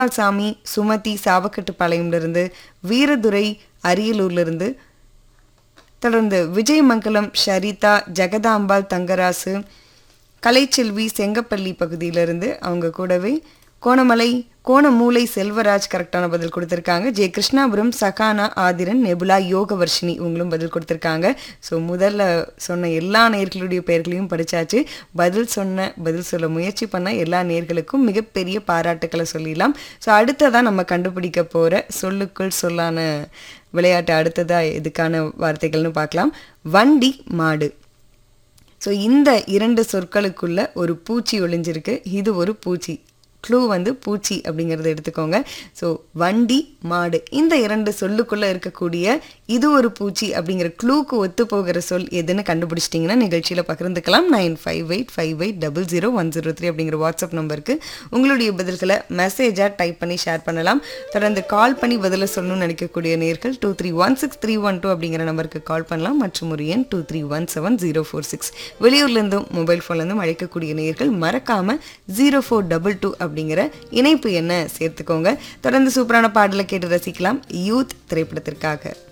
சாமி சுமதி சாவக்கட்டுப்பாளையம்லேருந்து வீரதுரை அரியலூர்லேருந்து தொடர்ந்து விஜயமங்கலம் ஷரிதா ஜெகதாம்பாள் தங்கராசு கலைச்செல்வி செங்கப்பள்ளி பகுதியிலிருந்து அவங்க கூடவே கோணமலை கோணமூலை செல்வராஜ் கரெக்டான பதில் கொடுத்துருக்காங்க ஜெய கிருஷ்ணாபுரம் சகானா ஆதிரன் நெபுலா யோகவர்ஷினி இவங்களும் பதில் கொடுத்துருக்காங்க ஸோ முதல்ல சொன்ன எல்லா நேர்களுடைய பெயர்களையும் படிச்சாச்சு பதில் சொன்ன பதில் சொல்ல முயற்சி பண்ண எல்லா நேர்களுக்கும் மிகப்பெரிய பாராட்டுக்களை சொல்லிடலாம் ஸோ அடுத்ததான் நம்ம கண்டுபிடிக்க போகிற சொல்லுக்குள் சொல்லான விளையாட்டு அடுத்ததாக இதுக்கான வார்த்தைகள்னு பார்க்கலாம் வண்டி மாடு ஸோ இந்த இரண்டு சொற்களுக்குள்ள ஒரு பூச்சி ஒளிஞ்சிருக்கு இது ஒரு பூச்சி க்ளூ வந்து பூச்சி அப்படிங்கிறத எடுத்துக்கோங்க ஸோ வண்டி மாடு இந்த இரண்டு சொல்லுக்குள்ளே இருக்கக்கூடிய இது ஒரு பூச்சி அப்படிங்கிற க்ளூக்கு ஒத்து போகிற சொல் எதுன்னு கண்டுபிடிச்சிட்டிங்கன்னா நிகழ்ச்சியில் பகிர்ந்துக்கலாம் nine five eight five eight double zero one zero three அப்படிங்கிற வாட்ஸ்அப் நம்பருக்கு உங்களுடைய பதில்களை மெசேஜாக டைப் பண்ணி ஷேர் பண்ணலாம் தொடர்ந்து கால் பண்ணி பதிலை சொல்லணும்னு நினைக்கக்கூடிய நேர்கள் two three one six three one two அப்படிங்கிற நம்பருக்கு கால் பண்ணலாம் மற்றும் ஒரு எண் two three one seven zero four six வெளியூர்லேருந்தும் மொபைல் ஃபோன்லேருந்தும் அழைக்கக்கூடிய நேர்கள் மறக்காமல் ஜீரோ ஃபோர் டபுள் டூ அப்படிங்கிற இணைப்பு என்ன சேர்த்துக்கோங்க தொடர்ந்து சூப்பரான பாடலை கேட்டு ரசிக்கலாம் யூத் திரைப்படத்திற்காக